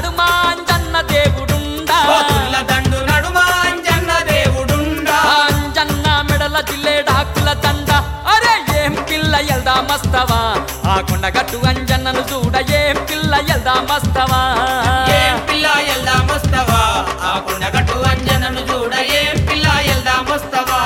నడుమ అంజన్న దేవుడుండా కోతుల దండు నడుమ అంజన్న దేవుడుండా అంజన్న మెడల జిల్లేడాకుల దండ అరే ఏం పిల్ల ఎల్దా మస్తవా ఆ కొండగట్టు అంజన్నను చూడ ఏం పిల్ల ఎల్దా మస్తవా ఏం పిల్ల ఎల్దా మస్తవా ఆ కొండగట్టు అంజనను చూడ ఏం పిల్ల ఎల్దా మస్తవా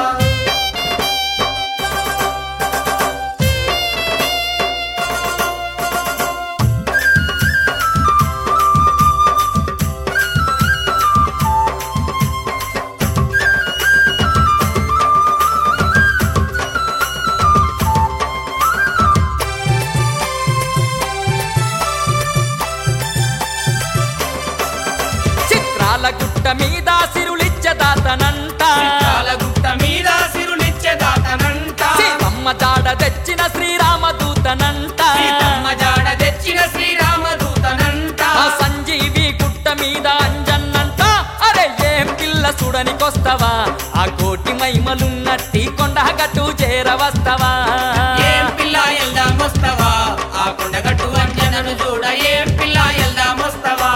చిత్రాల గుట్ట మీద సిరులిచ్చదాతనంట చిత్రాల గుట్ట మీద సిరులిచ్చే దాతనంట సీతమ్మ జాడ తెచ్చిన శ్రీరామదూతనంట సీతమ్మ జాడ తెచ్చిన శ్రీరామదూతనంట ఆ సంజీవి గుట్ట మీద అంజన్నంట అరే ఏం పిల్ల చూడనికొస్తవా ఆ కోటి మైమలున్నట్టి కొండ గట్టు చేరవస్తవా ఏం పిల్ల ఎల్దా మస్తవా ఆ కొండగట్టు అంజనను చూడ ఏం పిల్ల ఎల్దా మస్తవా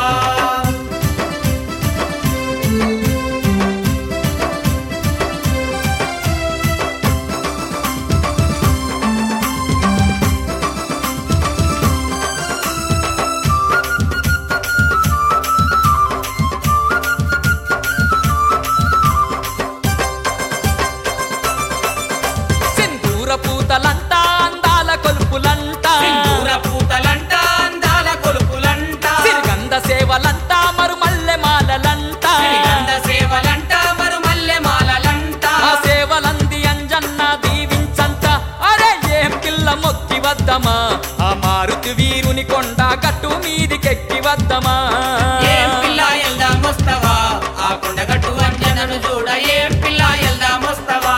సింధూర పూతలంట అందాల కొలుపులంట సింధూర పూతలంట అందాల కొలుపులంట సిరిగంధ సేవలంట మరుమల్లె మాలలంట శ్రీగంధ సేవలంట మరుమల్లె మాలలంట ఆ సేవలంది అంజన్న దీవించంట అరే ఏం పిల్ల మొక్కి వద్దమా ఆ మారుతి వీరుని కొండ గట్టు మీదికెక్కి వద్దమా ఏం పిల్ల ఎల్దా మస్తవా ఆ కొండగట్టు అంజనను చూడ ఏం పిల్ల ఎల్దా మస్తవా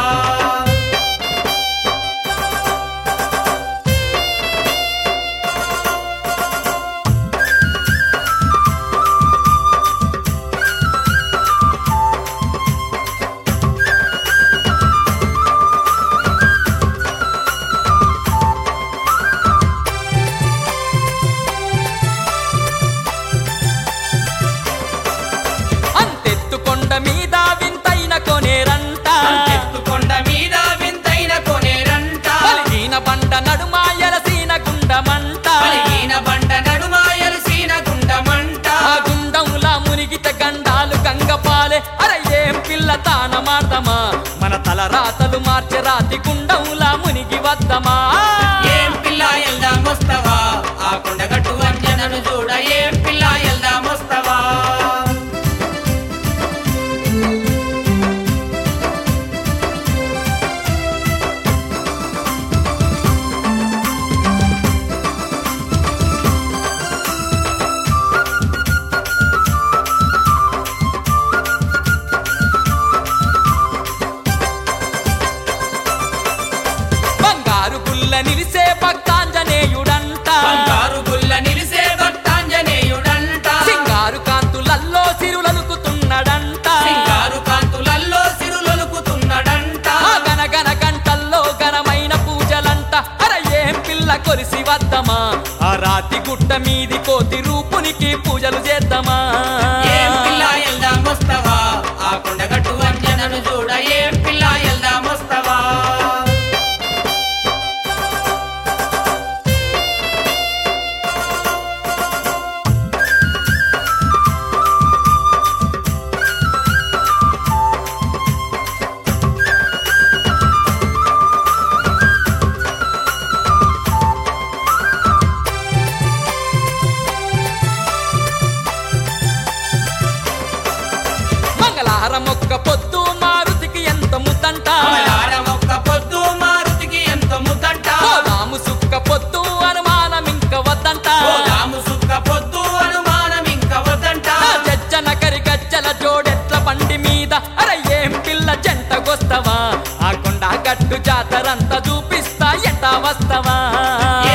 అంతెత్తు కొండ మీద వింతైన కొనేరంట ఎత్తు కొండ మీద వింతైన కొనేరంట పలిగిన బండ నడుమ ఎలసీన గుండమంట పలిగిన బండ నడుమ ఎలసిన గుండమంట ఆ గుండముల మునిగిత గండాలు గంగపాలే అరే ఏం పిల్ల తాన మార్దమా మన తల రాతలు మార్చే రాతి గుండముల మునిగి వద్దమా ఏం పిల్ల ఎల్దా మస్తవా ఆ కొండగట్టు అంజనను చూడ ఏం పిల్ల ఎల్దా మస్తవా బంగారు గుల్ల నిలిసే భక్తాంజనేయుడంట బంగారు గుల్ల నిలిసే భక్తాంజనేయుడంట సింగారు కాంతులల్లో సిరులనుకుతున్నాడంట సింగారు కాంతులల్లో సిరులొలుకుతున్నాడంట ఆ గనగన గంటల్లో ఘనమైన పూజలంట అర ఏం పిల్ల కొలిసి వద్దమా ఆ రాతి గుట్ట మీది కోతి రూపునికి పూజలు చేద్దామా ఏం పిల్ల ఎల్దా మస్తవా ఆ కొండగట్టు అంజనను చూడ ఏం పిల్ల ఎల్దా మస్తవా మంగళహారం ఒక్క పొద్దు మారుతికి ఎంత ముద్దంట మలారం ఒక్క పొద్దు మారుతికి ఎంత ముద్దంట పోదాము సుక్క పొద్దు అనుమానం ఇంక వద్దంట పోదాము సుక్క పొద్దు అనుమానం ఇంక వద్దంట ఆ జజ్జన కరి గజ్జల జోడెట్ల బండి మీద అర ఏం పిల్ల జంటకొస్తవా ఆ కొండ గట్టు జాతరంతా చూపిస్తా ఎట్టా వస్తవా